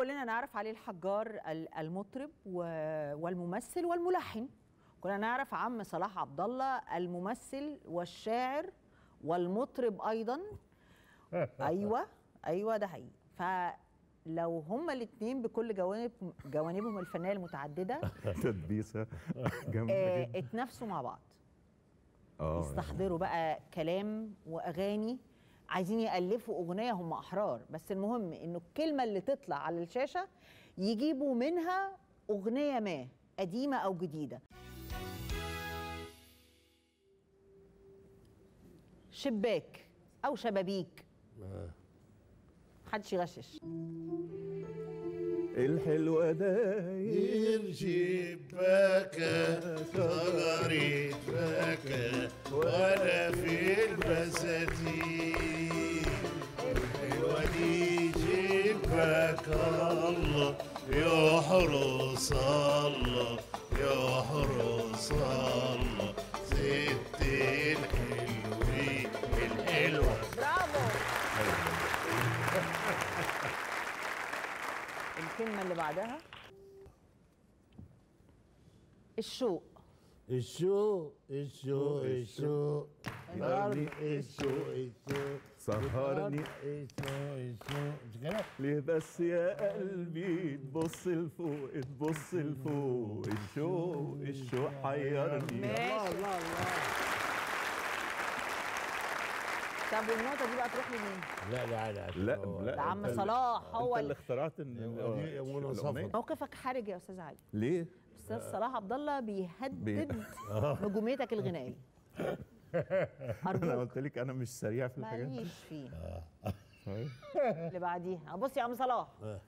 كلنا نعرف علي الحجار ال- المطرب و- والممثل والملحن كلنا نعرف عم صلاح عبد الله الممثل والشاعر والمطرب ايضا ايوه ايوه ده حقيقي فلو هما الاثنين بكل جوانب جوانبهم الفنيه المتعدده تدبيسه جامده آه، جدا اتنافسوا مع بعض اه يستحضروا بقى كلام واغاني عايزين يالفوا اغنيه هم احرار بس المهم انه الكلمه اللي تطلع على الشاشه يجيبوا منها اغنيه ما قديمه او جديده شباك او شبابيك محدش يغشش الحلوه داير شباكة صغرت بكى وانا في البساتين الحلوة دي شباك الله يحرس الله يحرس الله ست الحلوين الحلوة برافو الكلمه اللي بعدها الشوق الشوق الشوق الشوق الشوق الشوق سهرني الشوق الشوق مش كده؟ ليه بس يا قلبي تبص لفوق تبص لفوق الشوق الشوق حيرني ماشي طب والنقطه دي بقى تروح لمين لا لا لا لا لا ده عم أنت- صلاح هو انت ال- اللي اخترعت ان دي مناصفة. الأغنية. موقفك حرج يا استاذ علي ليه؟ استاذ صلاح عبد الله بيهدد بي- نجوميتك الغنائيه انا ارجوك قلت لك انا مش سريع في الحاجات دي ماليش فيه طيب. اللي بعديها بص يا عم صلاح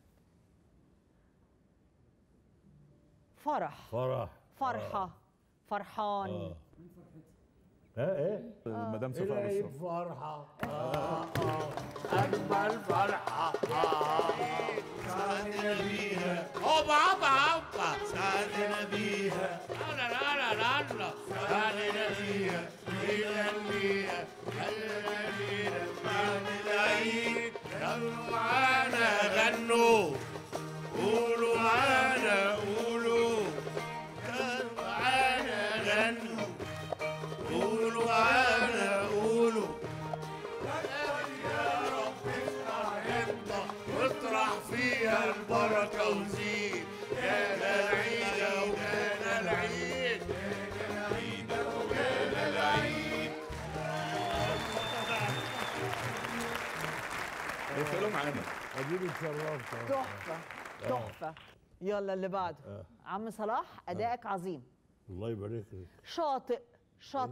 فرح فرح فرحه فرحان ها ايه؟ مدام صفاء العيد بالصف فرحة آه آه أجمل فرحة آه سعدنا بيها هوبا هوبا هوبا سعدنا بيها لا لا لا لا لا سعدنا بيها هلا بيها هلا بيها بعد العيد يلا معانا غنوا قولوا معانا قولوا يلا معانا غنوا قولوا معانا قولوا يا رب افتح انت واطرح فيها البركة وزيد كان العيد وكان العيد كان العيد وكان العيد ادخلوا معانا اديني اتشرفت تحفه تحفه يلا اللي بعده عم صلاح ادائك عظيم الله يبارك لك شاطئ شط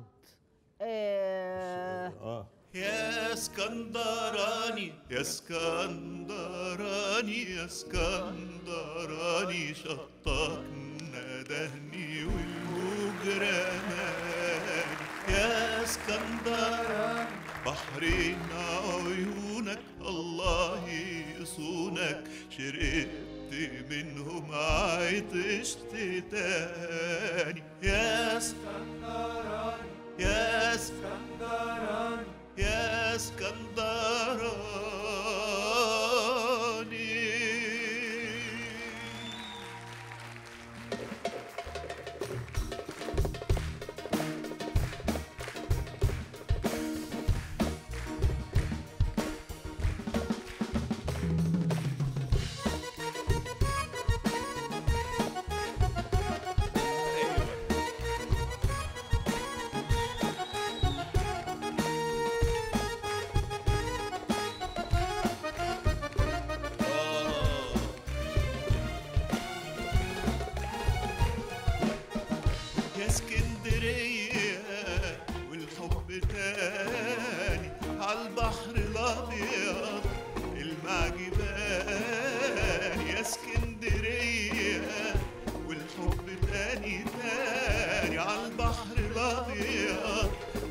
آه اه يا اسكندراني يا اسكندراني يا اسكندراني شطك ندهني والموج رماني يا اسكندراني بحرين عيونك الله يصونك شرقت منهم عطشت تاني يا اسكندراني يا اسكندراني يا اسكندراني يا اسكندرية والحب تاني عالبحر الأبيض المعجبان يا اسكندرية والحب تاني تاني عالبحر الأبيض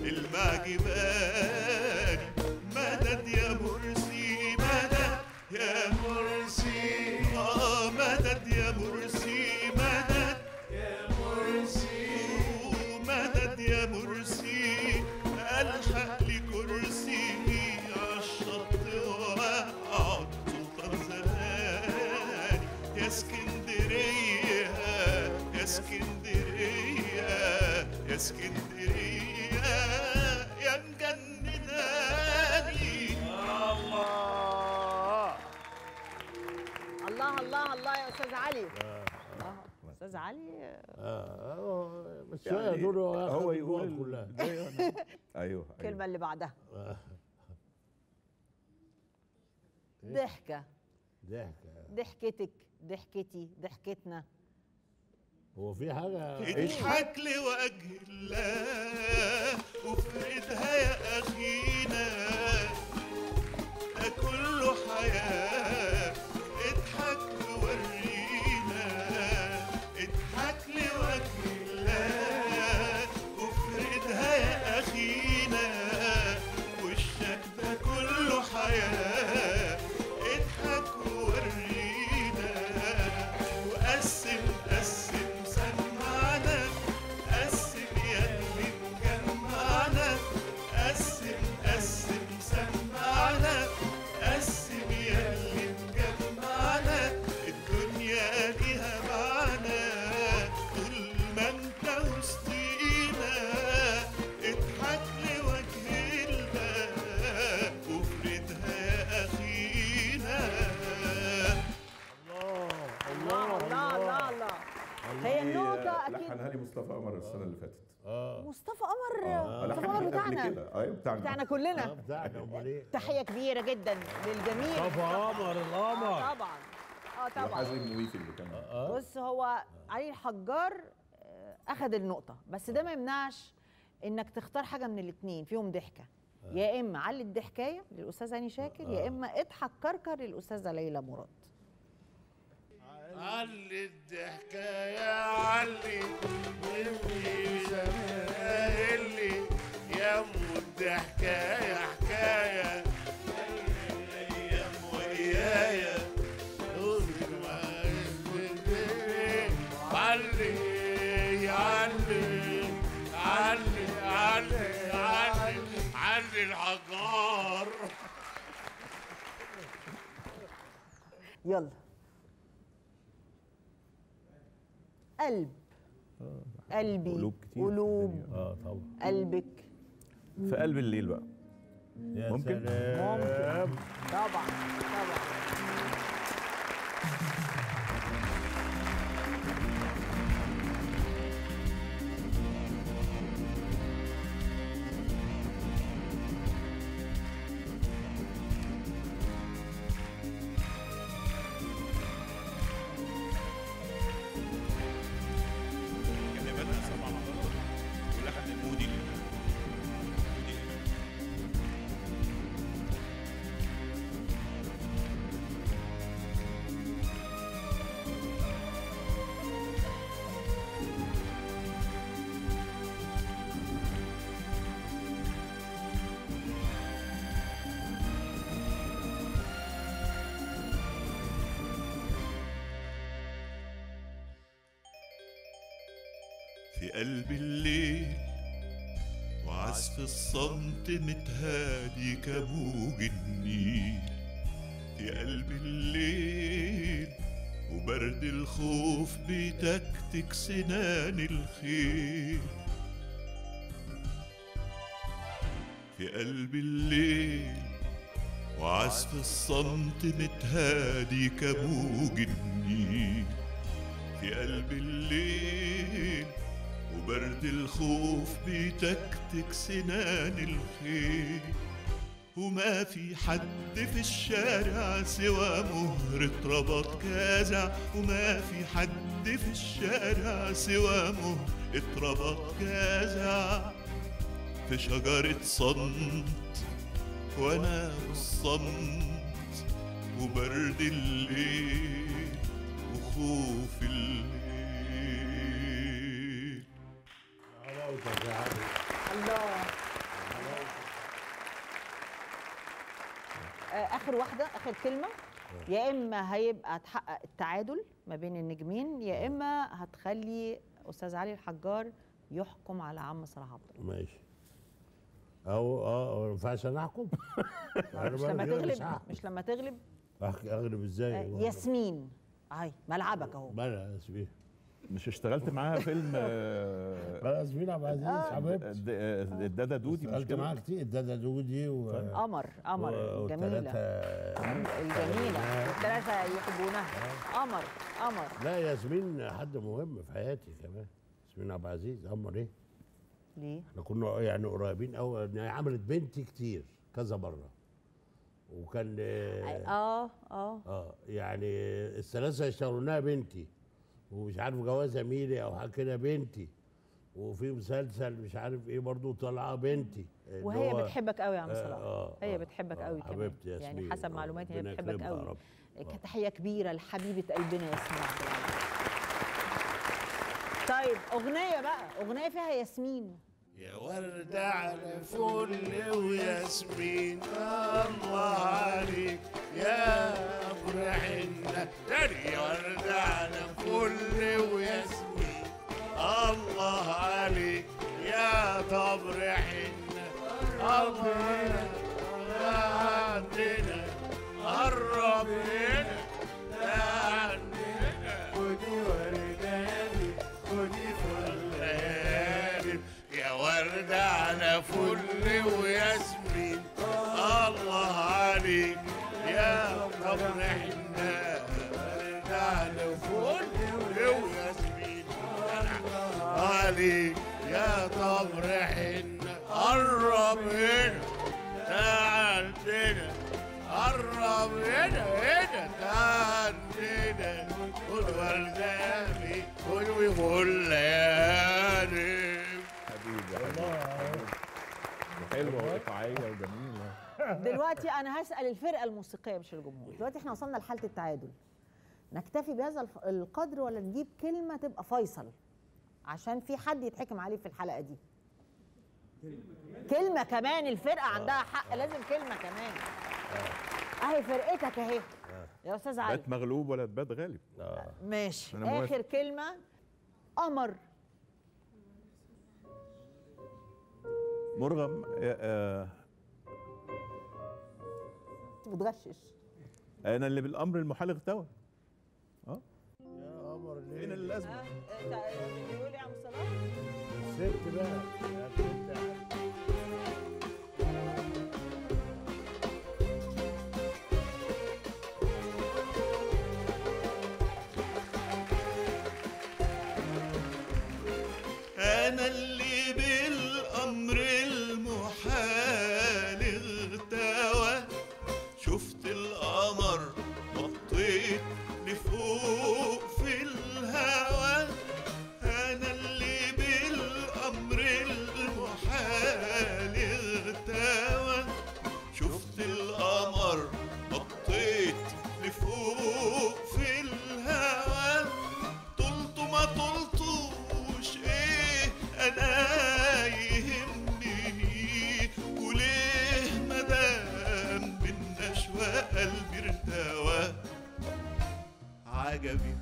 المعجبان مدد يا مرسي مدد يا مرسي آه مدد يا مرسي مدد يا مرسي مدد يا مرسي الحق لي كرسي عالشط واقعد سلطان زمان يا اسكندرية يا مجنناني الله الله الله الله يا استاذ علي الله استاذ علي آه، بس شويه يعني دول هو ياخد يقول النقط كلها ال- ايوه أنا- ايوه الكلمه اللي بعدها آه، ضحكه ضحكه ضحكتك ضحكتي ضحكتنا هو في حاجه اضحك لوجه الله وافردها يا اخينا ده كله حياه اضحك وورينا اضحك لوجه الله وافردها يا اخينا وشك ده كله حياه اضحك وورينا وقسم قسم سمعنا قسم يا اللي مجمعنا قسم قسم سمعنا قسم يا اللي مجمعنا الدنيا ليها معنى طول ما انت وسطينا اضحك لوجه الله وافردها يا اخينا الله الله الله الله الله هي النقطه اكيد لحنها لي مصطفى قمر السنه اللي فاتت اه مصطفى قمر آه، مصطفى لحنها قمر قبل بتاعنا كده ايوه بتاعنا بتاعنا آه، كلنا بتاعنا امال ايه تحيه كبيره جدا للجميع مصطفى قمر القمر آه طبعا اه طبعا وحازم مويفي اللي كان اه بص هو علي الحجار آه، اخذ النقطه بس ده ما يمنعش انك تختار حاجه من الاثنين فيهم ضحكه يا اما علي الضحكايه للاستاذ هاني شاكر يا اما اضحك كركر للاستاذه ليلى مراد علي الضحكة يا علي اللي اللي يا ام الضحكة حكاية الايام ويايا علي علي علي علي علي علي الحجار يلا قلب قلبي قلوب كتير في قلوب الدنيا. اه طبعا قلبك في قلب الليل بقى يا ممكن؟ سلام طبعا طبعا كلماتها سبع مرات ولحن المودي في قلب الليل وعزف الصمت متهادي كموج النيل في قلب الليل وبرد الخوف بيتكتك سنان الخيل في قلب الليل وعزف الصمت متهادي كموج النيل في قلب الليل وبرد الخوف بيتكتك سنان الخيل وما في حد في الشارع سوى مهرة ربط كازع وما في حد في الشارع سوى مهرة ربط كازع في شجرة صمت وانا والصمت وبرد الليل وخوف الليل حلاوتك يا علي الله آه، اخر واحده اخر كلمه يا اما هيبقى تحقق التعادل ما بين النجمين يا اما هتخلي استاذ علي الحجار يحكم على عم صلاح عبد الله ماشي او اه ما ينفعش انا احكم أنا مش بقى لما كده مش تغلب هحكم. مش لما تغلب أحك- اغلب ازاي آه، ياسمين اهي ملعبك اهو بلا ياسمين مش اشتغلت معاها فيلم آه، بقى ياسمين عبد العزيز حبيبتي د- آه، الدادا دودي مش اشتغلت كده؟ معاها كتير الدادا دودي و قمر قمر و- جميله والتلاتة- الجميله الثلاثه يحبونها قمر قمر لا ياسمين حد مهم في حياتي كمان ياسمين عبد العزيز امال ايه ليه؟ احنا كنا يعني قريبين قوي ان هي عملت بنتي كتير كذا مره وكان اه اه اه آه، يعني الثلاثه يشتغلونها بنتي ومش عارف جوازها ميري او حاجه كده بنتي وفي مسلسل مش عارف ايه برضو طالعه بنتي اللي وهي هو- بتحبك قوي يا عم آه، صلاح آه، هي آه، بتحبك آه، قوي كمان حبيبتي يعني ياسمين حسب آه، معلوماتي هي ربنا بتحبك يكرمها يا قوي رب. كانت تحيه كبيره لحبيبه قلبنا ياسمين عبد العزيز طيب اغنيه بقى اغنيه فيها ياسمين يا وردة على فل وياسمين الله عليك يا ابو حنة تاني يا وردة على فل وياسمين الله عليك يا طبر حنة الله عندنا قرب هنا ده عندنا خدي ورداني خدي فلاني يا وردة على فل وياسمين الله عليك يا قبر حنا وردة على فل وياسمين عليك يا قبر حنا قرب هنا تعال هنا قرب هنا هنا تعال هنا خد ورداني خد وفلاني حبيبي حبيبي حلوه وايقاعيه وجميله دلوقتي انا هسال الفرقه الموسيقيه مش الجمهور دلوقتي احنا وصلنا لحاله التعادل نكتفي بهذا الف- القدر ولا نجيب كلمه تبقى فيصل عشان في حد يتحكم عليه في الحلقه دي كلمه كمان الفرقه عندها حق لازم كلمه كمان اهي فرقتك اهي يا استاذ علي بات مغلوب ولا تبات غالب ماشي أنا موافق. اخر كلمه قمر مرغم آه، آه، بتغشش انا اللي بالامر المحال اغتوى اه يا قمر فين ليه الازمه بيقول يا عم صلاح ست بقى يا ست. انا اللي بالامر المحال اغتوى شفت القمر نطيت لفوق في الهوى انا اللي بالامر المحال اغتوى شفت القمر نطيت لفوق في الهوى طلت ما طلتوش ايه انا يهمني وليه مدام بالنشوى قلبي ارتوى عجبي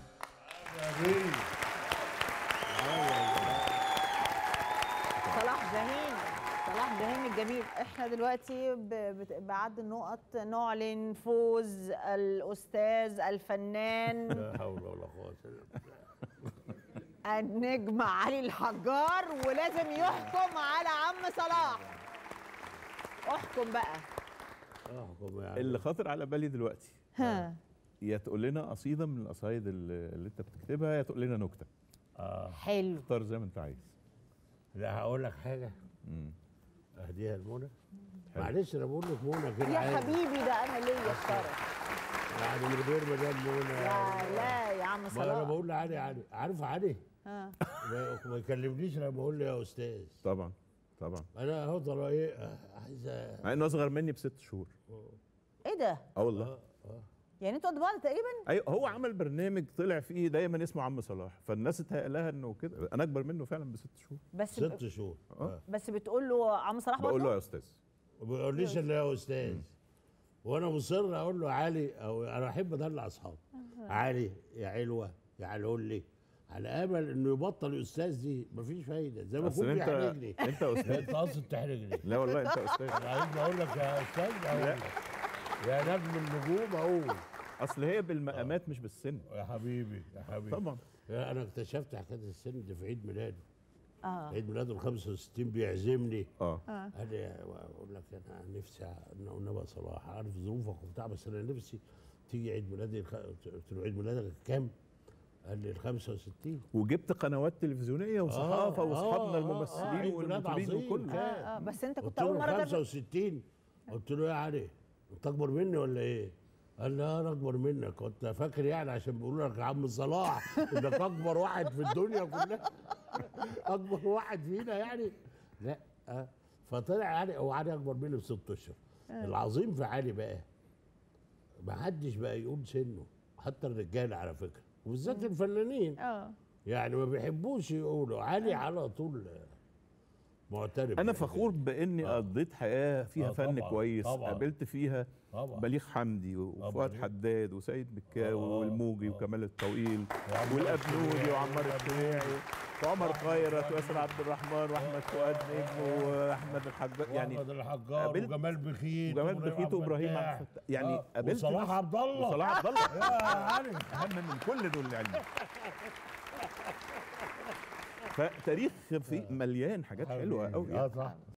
صلاح جاهين صلاح جاهين الجميل احنا دلوقتي ب- بت- بعد النقط نعلن فوز الاستاذ الفنان لا حول ولا قوة الا بالله النجم علي الحجار ولازم يحكم على عم صلاح احكم بقى احكم يعني اللي خاطر على بالي دلوقتي ها يا تقول لنا قصيده من القصايد اللي, اللي انت بتكتبها يا تقول لنا نكته اه حلو اختار زي ما انت عايز لا هقول لك حاجة مم. اهديها لمنى معلش انا بقول لك منى كده يا عادي. حبيبي ده انا ليا الشرف يعني من غير مدام منى لا لا يا عم ما انا صلاح بقول لعلي علي عارف علي ها ما ما يكلمنيش لما اقول له يا استاذ طبعا طبعا انا هفضل ايه آه، عايز أ- مع انه اصغر مني بست شهور ايه ده اه والله يعني انتوا قد بعض تقريبا ايوه هو عمل برنامج طلع فيه دايما اسمه عم صلاح فالناس اتهيأ لها انه كده انا اكبر منه فعلا بست شهور بس ست شهور آه. بس بتقول له عم صلاح بقول له برضه يا استاذ ما بيقوليش الا يا استاذ وانا مصر اقول له علي او انا احب ادلع اصحابي علي يا علوه يا علولي على امل انه يبطل الاستاذ دي مفيش فايده زي ما اصل كنت انت بيحرجني انت استاذ انت قاصد تحرجني لا والله انت استاذ انا عايز اقول لك يا استاذ اقول لك يا نجم النجوم اقول اصل هي بالمقامات مش بالسن يا حبيبي يا حبيبي طبعا انا اكتشفت حكايه السن دي في عيد ميلاده اه عيد ميلاده ال 65 بيعزمني اه قال لي اقول لك انا نفسي انا والنبي صلاح عارف ظروفك وبتاع بس انا نفسي تيجي عيد ميلادي الخ- قلت له عيد ميلادك كام؟ قال لي ال 65 وجبت قنوات تلفزيونيه وصحافه آه، واصحابنا آه، الممثلين آه، عيد ميلاد والمطربين عظيم. وكله آه. اه بس انت كنت قلت اول له مره تعمل 65 قلت له يا علي انت اكبر مني ولا ايه؟ قال لي اه انا اكبر منك كنت فاكر يعني عشان بيقولوا لك يا عم صلاح انك اكبر واحد في الدنيا كلها اكبر واحد فينا يعني لا آه. فطلع علي هو علي اكبر مني بست اشهر العظيم في علي بقى ما حدش بقى يقول سنه حتى الرجاله على فكره وبالذات الفنانين اه يعني ما بيحبوش يقولوا علي على طول معترف انا يعني. فخور باني آه. قضيت حياه فيها آه، فن طبعاً، كويس طبعاً. قابلت فيها طبعا بليغ حمدي وفؤاد بليغ. حداد وسيد بكاوي آه، والموجي آه. وكمال الطويل وعمار والابنودي الشريعي وعمار الشريعي وعمر خيرت وياسر عبد الرحمن واحمد فؤاد نجم واحمد الحجاج يعني واحمد الحجار قابلت- وجمال بخيت وجمال وإبراهيم بخيت عبد وابراهيم الفتاح. عبد الفتاح يعني آه، قابلت وصلاح ناس- عبد الله وصلاح عبد الله يا علي اهم من كل دول علمي فتاريخ في مليان حاجات حلوه قوي اه صح